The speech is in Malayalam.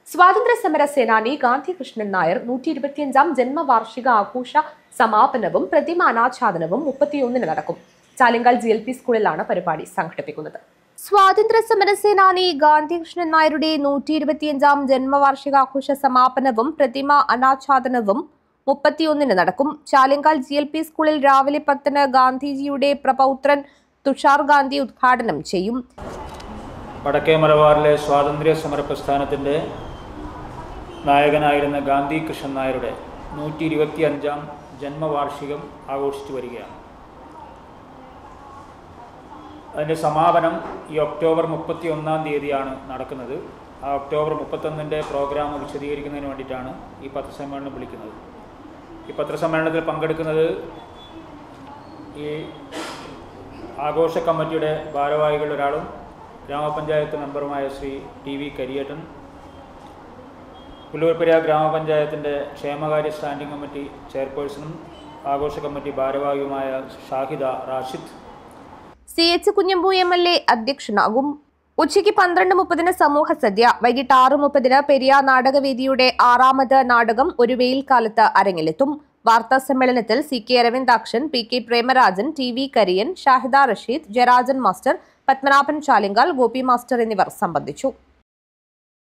സ്വാതന്ത്ര്യ സമര സേനാനി ഗാന്ധികൃഷ്ണൻ നായർ നൂറ്റി ഇരുപത്തിയഞ്ചാം ജന്മവാർഷിക ആഘോഷ സമാപനവും പ്രതിമ അനാച്ഛാദനവും മുപ്പത്തിയൊന്നിന് നടക്കും ചാലിങ്കാൽ ജി എൽ പി സ്കൂളിലാണ് പരിപാടി സംഘടിപ്പിക്കുന്നത് സ്വാതന്ത്ര്യ സമര സേനാനി ഗാന്ധികൃഷ്ണൻ നായരുടെ നൂറ്റി ഇരുപത്തിയഞ്ചാം ജന്മവാർഷികാഘോഷ സമാപനവും പ്രതിമ അനാച്ഛാദനവും മുപ്പത്തിയൊന്നിന് നടക്കും ചാലിങ്കാൽ ജി എൽ പി സ്കൂളിൽ രാവിലെ പത്തിന് ഗാന്ധിജിയുടെ പ്രപൗത്രൻ തുഷാർ ഗാന്ധി ഉദ്ഘാടനം ചെയ്യും വടക്കേ മലബാറിലെ സ്വാതന്ത്ര്യ സമര പ്രസ്ഥാനത്തിൻ്റെ നായകനായിരുന്ന ഗാന്ധി കൃഷ്ണൻ നായരുടെ നൂറ്റി ഇരുപത്തി അഞ്ചാം ജന്മവാർഷികം ആഘോഷിച്ചു വരികയാണ് അതിൻ്റെ സമാപനം ഈ ഒക്ടോബർ മുപ്പത്തി ഒന്നാം തീയതിയാണ് നടക്കുന്നത് ആ ഒക്ടോബർ മുപ്പത്തൊന്നിൻ്റെ പ്രോഗ്രാം വിശദീകരിക്കുന്നതിന് വേണ്ടിയിട്ടാണ് ഈ പത്രസമ്മേളനം വിളിക്കുന്നത് ഈ പത്രസമ്മേളനത്തിൽ പങ്കെടുക്കുന്നത് ഈ ആഘോഷ കമ്മിറ്റിയുടെ ഭാരവാഹികളിൽ ഒരാളും ഗ്രാമപഞ്ചായത്ത് മെമ്പറുമായ ശ്രീ ടി വി കരിയേട്ടൻ പുല്ലൂർപ്പെരിയ ഗ്രാമപഞ്ചായത്തിൻ്റെ ക്ഷേമകാര്യ സ്റ്റാൻഡിംഗ് കമ്മിറ്റി ചെയർപേഴ്സണും ആഘോഷ കമ്മിറ്റി ഭാരവാഹിയുമായ Shahida Rashid C H Kunhambu M L A അധ്യക്ഷനാകും ഉച്ചയ്ക്ക് പന്ത്രണ്ട് മുപ്പതിന് സമൂഹ സദ്യ വൈകിട്ട് ആറ് മുപ്പതിന് പെരിയ നാടകവേദിയുടെ ആറാമത് നാടകം ഒരു വെയിൽ കാലത്ത് അരങ്ങിലെത്തും വാർത്താ സമ്മേളനത്തിൽ C K Aravindakshan P K Premarajan T V Kariyan Shahida Rasheed Jayarajan master Padmanabhan Chalingal Gopi master എന്നിവർ സംബന്ധിച്ചു